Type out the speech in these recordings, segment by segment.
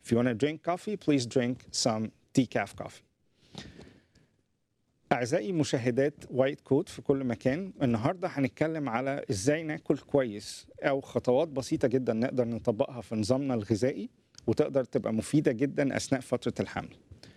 If you want to drink coffee, please drink some decaf coffee. أعزائي مشاهدات وايت كود في كل مكان النهاردة هنتكلم على إزاي ناكل كويس أو خطوات بسيطة جدا نقدر نطبقها في نظامنا الغذائي وتقدر تبقى مفيدة جدا أثناء فترة الحمل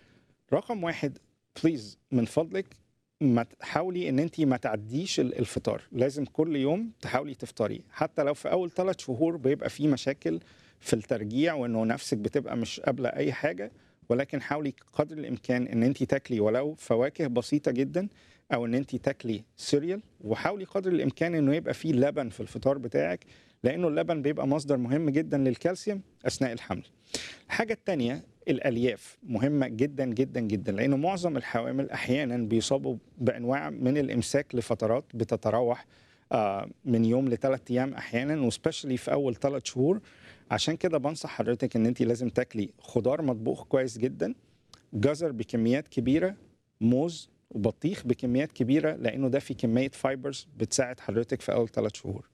رقم واحد بليز من فضلك ما تحاولي ان انت ما تعديش ال- الفطار لازم كل يوم تحاولي تفطري حتى لو في اول ثلاث شهور بيبقى في مشاكل في الترجيع وانه نفسك بتبقى مش قابله اي حاجه ولكن حاولي قدر الامكان ان انت تاكلي ولو فواكه بسيطه جدا او ان انت تاكلي سيريال وحاولي قدر الامكان انه يبقى فيه لبن في الفطار بتاعك لانه اللبن بيبقى مصدر مهم جدا للكالسيوم اثناء الحمل الحاجه الثانيه الالياف مهمه جدا جدا جدا لانه معظم الحوامل احيانا بيصابوا بانواع من الامساك لفترات بتتراوح آه، من يوم لثلاث ايام احيانا وسبيشلي في اول ثلاث شهور عشان كده بنصح حضرتك ان انت لازم تاكلي خضار مطبوخ كويس جدا جزر بكميات كبيره موز وبطيخ بكميات كبيره لانه ده في كميه فايبرز بتساعد حضرتك في اول ثلاث شهور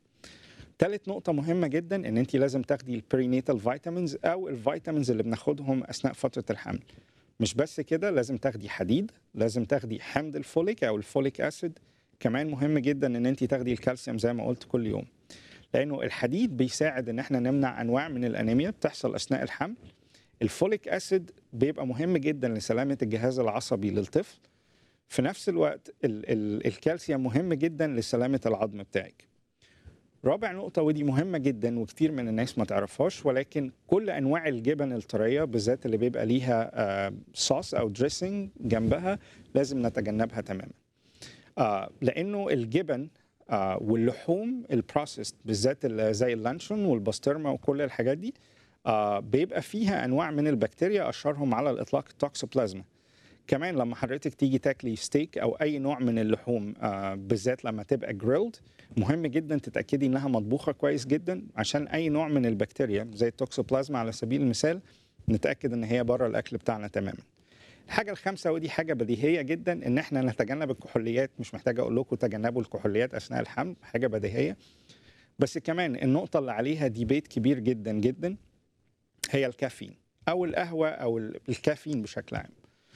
تالت نقطة مهمة جدا ان انت لازم تاخدي البرينيتال فيتامينز او الفيتامينز اللي بناخدهم اثناء فترة الحمل مش بس كده لازم تاخدي حديد لازم تاخدي حمض الفوليك او الفوليك اسيد كمان مهم جدا ان انت تاخدي الكالسيوم زي ما قلت كل يوم لانه الحديد بيساعد ان احنا نمنع انواع من الانيميا بتحصل اثناء الحمل الفوليك اسيد بيبقى مهم جدا لسلامة الجهاز العصبي للطفل في نفس الوقت ال ال الكالسيوم مهم جدا لسلامة العظم بتاعك رابع نقطة ودي مهمة جدا وكتير من الناس ما تعرفهاش ولكن كل أنواع الجبن الطرية بالذات اللي بيبقى ليها آه، صوص أو دريسنج جنبها لازم نتجنبها تماما آه، لأنه الجبن آه، واللحوم البروسيسد بالذات ال- زي اللانشون والبسطرمة وكل الحاجات دي آه، بيبقى فيها أنواع من البكتيريا أشهرهم على الإطلاق التوكسوبلازما كمان لما حضرتك تيجي تاكلي ستيك او اي نوع من اللحوم آه بالذات لما تبقى جريلد مهم جدا تتاكدي انها مطبوخه كويس جدا عشان اي نوع من البكتيريا زي التوكسوبلازما على سبيل المثال نتاكد ان هي بره الاكل بتاعنا تماما الحاجه الخامسه ودي حاجه بديهيه جدا ان احنا نتجنب الكحوليات مش محتاج اقول لكم تجنبوا الكحوليات اثناء الحمل حاجه بديهيه بس كمان النقطه اللي عليها ديبيت كبير جدا جدا هي الكافيين او القهوه او ال- الكافيين بشكل عام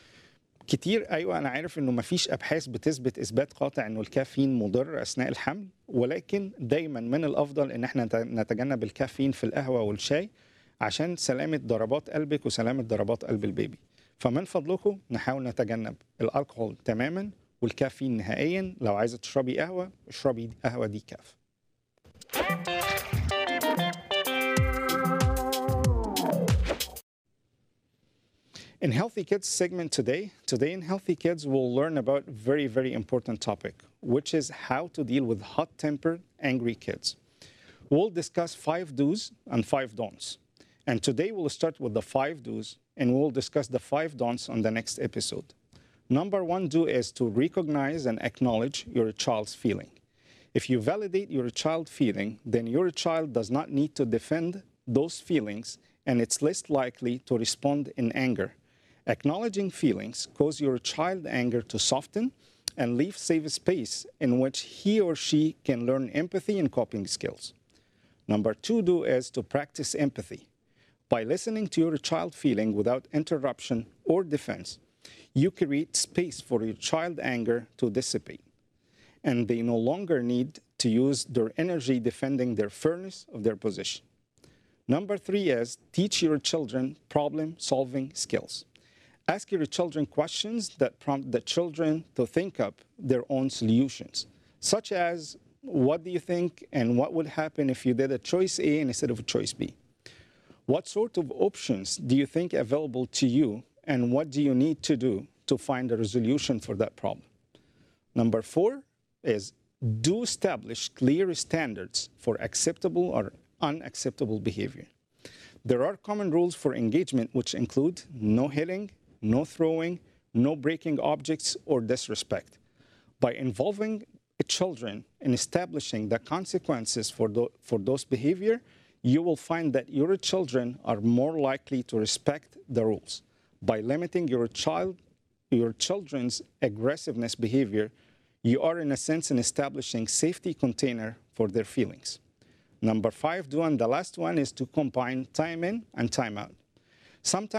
كتير ايوه انا عارف انه مفيش ابحاث بتثبت اثبات قاطع انه الكافيين مضر اثناء الحمل ولكن دايما من الافضل ان احنا نت- نتجنب الكافيين في القهوه والشاي عشان سلامه ضربات قلبك وسلامه ضربات قلب البيبي فمن فضلكم نحاول نتجنب الكحول تماما والكافيين نهائيا لو عايزه تشربي قهوه اشربي قهوه دي كاف In Healthy Kids segment today, today in Healthy Kids we'll learn about a very very important topic, which is how to deal with hot-tempered, angry kids. We'll discuss five do's and five don'ts. And today we'll start with the five do's and we'll discuss the five don'ts on the next episode. Number one do is to recognize and acknowledge your child's feeling. If you validate your child feeling, then your child does not need to defend those feelings and it's less likely to respond in anger. Acknowledging feelings cause your child anger to soften and leave safe space in which he or she can learn empathy and coping skills. Number two do is to practice empathy. By listening to your child feeling without interruption or defense, you create space for your child anger to dissipate. And they no longer need to use their energy defending their fairness of their position. Number three is teach your children problem solving skills. Ask your children questions that prompt the children to think up their own solutions, such as what do you think and what would happen if you did a choice A instead of a choice B? What sort of options do you think available to you and what do you need to do to find a resolution for that problem? Number four is do establish clear standards for acceptable or unacceptable behavior. There are common rules for engagement, which include no hitting, no throwing, no breaking objects, or disrespect. By involving children in establishing the consequences for, tho- for those behavior, you will find that your children are more likely to respect the rules. By limiting your child, your children's aggressiveness behavior, you are in a sense in establishing safety container for their feelings. Number five, do and the last one is to combine time in and time out. sometimes